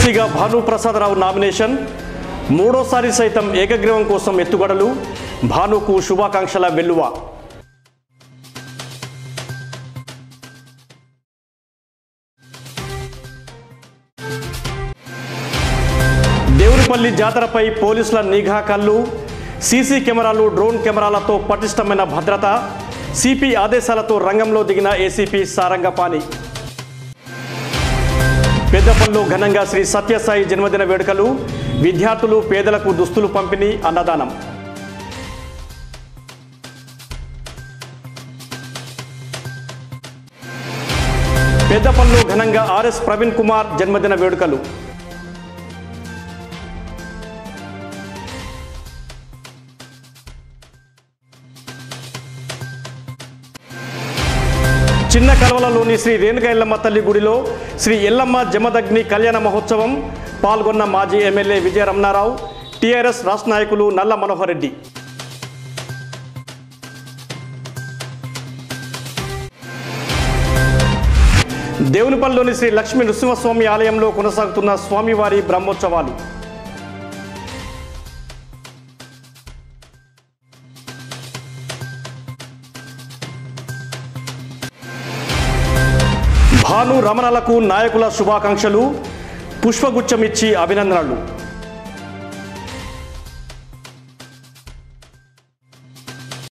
ఎమ్మెల్సీగా భానుప్రసాదరావు నామినేషన్ మూడోసారి సైతం ఏకగ్రీవం కోసం ఎత్తుగడలు భానుకు శుభాకాంక్షల వెల్లువ దేవునిపల్లి జాతరపై పోలీసుల నిఘా కళ్ళు సీసీ కెమెరాలు డ్రోన్ కెమెరాలతో పటిష్టమైన భద్రత సిపి ఆదేశాలతో రంగంలో దిగిన ఏసీపీ సారంగపాణి పెద్దపల్లిలో ఘనంగా శ్రీ సత్యసాయి జన్మదిన వేడుకలు విద్యార్థులు పేదలకు దుస్తులు పంపిణీ అన్నదానం పెద్దపల్లిలో ఘనంగా ఆర్ఎస్ ప్రవీణ్ కుమార్ జన్మదిన వేడుకలు చిన్న కలవలలోని శ్రీ రేణుక ఎల్లమ్మ తల్లి గుడిలో శ్రీ ఎల్లమ్మ జమదగ్ని కళ్యాణ మహోత్సవం పాల్గొన్న మాజీ ఎమ్మెల్యే విజయ రమణారావు టీఆర్ఎస్ రాష్ట్ర నాయకులు నల్ల మనోహర్ రెడ్డి దేవునిపల్లిలోని శ్రీ లక్ష్మీ నృసింహస్వామి ఆలయంలో కొనసాగుతున్న స్వామివారి బ్రహ్మోత్సవాలు భాను రమణలకు నాయకుల శుభాకాంక్షలు పుష్పగుచ్చమిచ్చి అభినందనలు